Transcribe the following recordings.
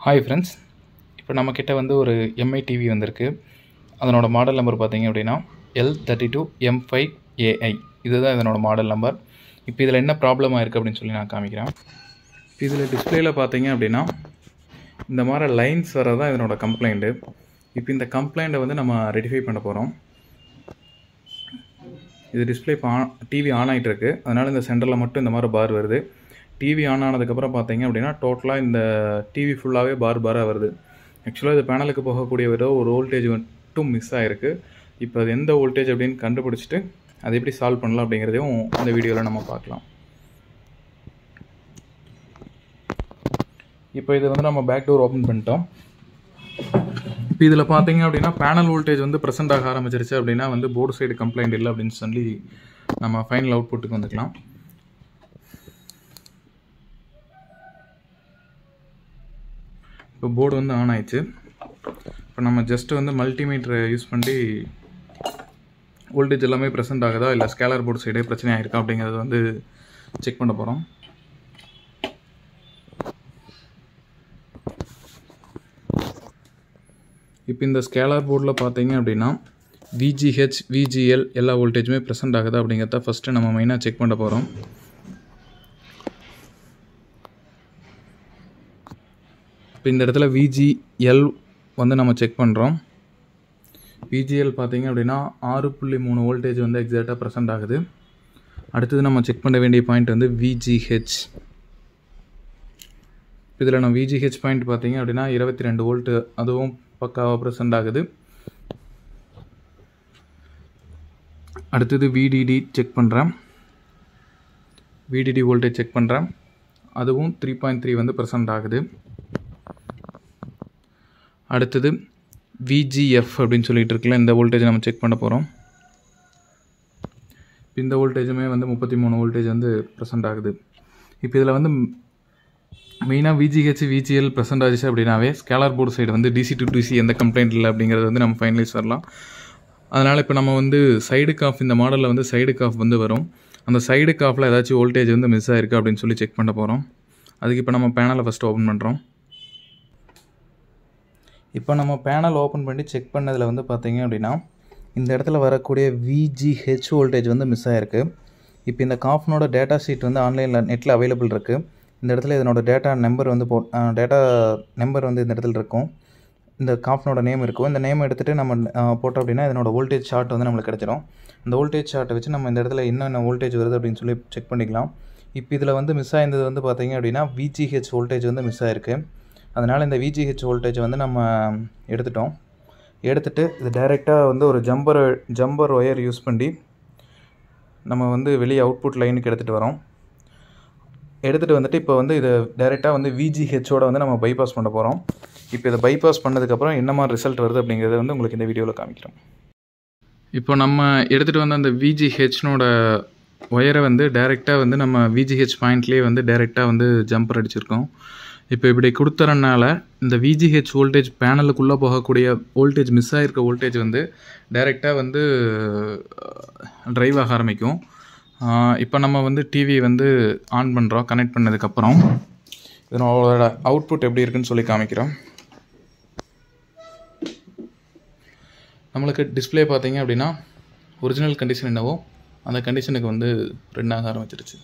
hi friends இப்போ நம்மக்கிட்ட வந்து ஒரு எம்ஐ டிவி வந்திருக்கு அதனோட மாடல் நம்பர் பார்த்தீங்க அப்படின்னா L thirty two M five AI இதுதான் இதனோட மாடல் நம்பர் இப்போ இதில் என்ன ப்ராப்ளம் ஆயிருக்கு அப்படின்னு சொல்லி நான் காமிக்கிறேன் இப்போ இதில் டிஸ்பிளேயில் பார்த்தீங்க அப்படின்னா இந்த மாதிரி லைன்ஸ் வரதான் இதனோட கம்ப்ளைண்ட்டு இப்போ இந்த கம்ப்ளைண்ட்டை வந்து நம்ம ரெடிஃபை பண்ண போகிறோம் இது டிஸ்பிளே இப்போ ஆன் டிவி ஆன் ஆகிட்டு இருக்கு அதனால் இந்த சென்டரில் மட்டும் இந்த மாதிரி பார் வருது டிவி ஆன் ஆனதுக்கப்புறம் பார்த்தீங்க அப்படின்னா டோட்டலாக இந்த டிவி ஃபுல்லாகவே பார் பாராக வருது ஆக்சுவலாக இது பேனலுக்கு போகக்கூடிய ஏதோ ஒரு வோல்டேஜ் மட்டும் மிஸ் ஆகிருக்கு இப்போ அது எந்த வோல்டேஜ் அப்படின்னு கண்டுபிடிச்சிட்டு அதை எப்படி சால்வ் பண்ணலாம் அப்படிங்கிறதையும் இந்த வீடியோவில் நம்ம பார்க்கலாம் இப்போ இது வந்து நம்ம பேக் டோர் ஓப்பன் பண்ணிட்டோம் இப்போ இதில் பார்த்தீங்க அப்படின்னா பேனல் வோல்டேஜ் வந்து ப்ரெசென்ட் ஆக ஆரம்பிச்சிருச்சு அப்படின்னா வந்து போர்டு சைடு கம்ப்ளைண்ட் இல்லை அப்படின்னு சொல்லி நம்ம ஃபைனல் அவுட்புட்டுக்கு வந்துக்கலாம் இப்போ போர்டு வந்து ஆன் ஆயிடுச்சு இப்போ நம்ம ஜஸ்ட் வந்து மல்டிமீட்டரை யூஸ் பண்ணி வோல்டேஜ் எல்லாமே ப்ரெசென்ட் ஆகுதா இல்லை ஸ்கேலர் போர்டு சைடே பிரச்சனை ஆயிருக்கா அப்படிங்கிறத வந்து செக் பண்ண போகிறோம் இப்போ இந்த ஸ்கேலர் போர்டில் பார்த்தீங்க அப்படின்னா விஜிஹெச் விஜிஎல் எல்லா வோல்டேஜுமே ப்ரெசென்ட் ஆகுதா அப்படிங்கிறத ஃபஸ்ட்டு நம்ம மெயினாக செக் பண்ண போகிறோம் இப்போ இந்த இடத்துல விஜிஎல் வந்து நம்ம செக் பண்ணுறோம் விஜிஎல் பார்த்தீங்க அப்படின்னா ஆறு புள்ளி மூணு வோல்டேஜ் வந்து எக்ஸாக்டாக ப்ரெசென்ட் ஆகுது அடுத்தது நம்ம செக் பண்ண வேண்டிய பாயிண்ட் வந்து விஜிஹெச் இதில் நம்ம விஜிஹெச் பாயிண்ட் பார்த்தீங்க அப்படின்னா இருபத்தி ரெண்டு வோல்ட்டு அதுவும் பக்காவாக ப்ரெசென்ட் ஆகுது அடுத்தது விடிடி செக் பண்ணுறேன் விடிடி வோல்டேஜ் செக் பண்ணுறேன் அதுவும் த்ரீ பாயிண்ட் த்ரீ வந்து ப்ரெசென்ட் ஆகுது அடுத்தது விஜிஎஃப் அப்படின்னு சொல்லிட்டு இருக்குல்ல இந்த வோல்டேஜ் நம்ம செக் பண்ண போகிறோம் இந்த வோல்டேஜுமே வந்து முப்பத்தி மூணு வோல்டேஜ் வந்து ப்ரெசென்ட் ஆகுது இப்போ இதில் வந்து மெயினாக விஜிஹெச் விஜிஎல் ப்ரெசென்ட் ஆச்சு அப்படின்னாவே ஸ்கேலர் போர்டு சைடு வந்து டிசி டு டிசி எந்த கம்ப்ளைண்ட் இல்லை அப்படிங்கிறது வந்து நம்ம ஃபைனலைஸ் வரலாம் அதனால் இப்போ நம்ம வந்து சைடு காஃப் இந்த மாடலில் வந்து சைடு காஃப் வந்து வரும் அந்த சைடு காஃபில் ஏதாச்சும் வோல்டேஜ் வந்து மிஸ் ஆயிருக்கு அப்படின்னு சொல்லி செக் பண்ண போகிறோம் அதுக்கு இப்போ நம்ம பேனலை ஃபஸ்ட்டு ஓப்பன் பண்ணுறோம் இப்போ நம்ம பேனல் ஓப்பன் பண்ணி செக் பண்ணதில் வந்து பார்த்தீங்க அப்படின்னா இந்த இடத்துல வரக்கூடிய விஜிஹெச் வோல்டேஜ் வந்து மிஸ் ஆகிருக்கு இப்போ இந்த காஃப்னோட டேட்டா ஷீட் வந்து ஆன்லைனில் நெட்டில் அவைலபிள் இருக்குது இந்த இடத்துல இதனோட டேட்டா நம்பர் வந்து போ டேட்டா நம்பர் வந்து இந்த இடத்துல இருக்கும் இந்த காஃப்னோட நேம் இருக்கும் இந்த நேம் எடுத்துகிட்டு நம்ம போட்டோம் அப்படின்னா இதனோட வோல்டேஜ் சார்ட் வந்து நம்மளுக்கு கிடச்சிரும் இந்த வோல்டேஜ் சார்ட்டை வச்சு நம்ம இந்த இடத்துல என்னென்ன வோல்டேஜ் வருது அப்படின்னு சொல்லி செக் பண்ணிக்கலாம் இப்போ இதில் வந்து மிஸ் ஆயிருந்தது வந்து பார்த்தீங்க அப்படின்னா விஜிஹெச் வோல்டேஜ் வந்து மிஸ் ஆயிருக்கு அதனால் இந்த விஜிஹெச் வோல்டேஜ் வந்து நம்ம எடுத்துட்டோம் எடுத்துகிட்டு இது டைரெக்டாக வந்து ஒரு ஜம்பர் ஜம்பர் ஒயர் யூஸ் பண்ணி நம்ம வந்து வெளியே அவுட்புட் லைனுக்கு எடுத்துகிட்டு வரோம் எடுத்துகிட்டு வந்துட்டு இப்போ வந்து இதை டைரெக்டாக வந்து விஜிஹெச்சோட வந்து நம்ம பைபாஸ் பண்ண போகிறோம் இப்போ இதை பைபாஸ் பண்ணதுக்கப்புறம் என்ன மாதிரி ரிசல்ட் வருது அப்படிங்கிறத வந்து உங்களுக்கு இந்த வீடியோவில் காமிக்கிறோம் இப்போ நம்ம எடுத்துகிட்டு வந்த அந்த விஜிஹெச்னோட ஒயரை வந்து டைரெக்டாக வந்து நம்ம விஜிஹெச் பாயிண்ட்லேயே வந்து டைரெக்டாக வந்து ஜம்பர் அடிச்சிருக்கோம் இப்போ இப்படி கொடுத்துறனால இந்த விஜிஹெச் வோல்டேஜ் பேனலுக்குள்ளே போகக்கூடிய வோல்டேஜ் மிஸ் ஆகிருக்க வோல்டேஜ் வந்து டைரெக்டாக வந்து ட்ரைவ் ஆக ஆரம்பிக்கும் இப்போ நம்ம வந்து டிவி வந்து ஆன் பண்ணுறோம் கனெக்ட் பண்ணதுக்கப்புறம் இதனோட அவுட்புட் எப்படி இருக்குன்னு சொல்லி காமிக்கிறோம் நம்மளுக்கு டிஸ்பிளே பார்த்தீங்க அப்படின்னா ஒரிஜினல் கண்டிஷன் என்னவோ அந்த கண்டிஷனுக்கு வந்து ரன் ஆக ஆரம்பிச்சிருச்சு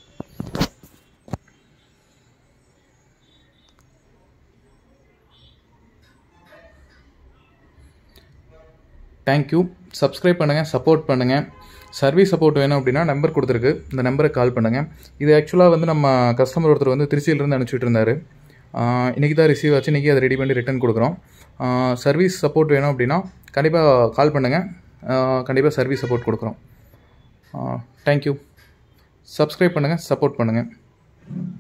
தேங்க்யூ சப்ஸ்கிரைப் பண்ணுங்கள் சப்போர்ட் பண்ணுங்கள் சர்வீஸ் சப்போர்ட் வேணும் அப்படின்னா நம்பர் கொடுத்துருக்கு இந்த நம்பருக்கு கால் பண்ணுங்கள் இது ஆக்சுவலாக வந்து நம்ம கஸ்டமர் ஒருத்தர் வந்து திருச்சியிலேருந்து அனுப்பிச்சிட்டு இருந்தார் இன்றைக்கி தான் ரிசீவ் ஆச்சு இன்றைக்கி அதை ரெடி பண்ணி ரிட்டன் கொடுக்குறோம் சர்வீஸ் சப்போர்ட் வேணும் அப்படின்னா கண்டிப்பாக கால் பண்ணுங்கள் கண்டிப்பாக சர்வீஸ் சப்போர்ட் கொடுக்குறோம் தேங்க்யூ சப்ஸ்கிரைப் பண்ணுங்கள் சப்போர்ட் பண்ணுங்கள்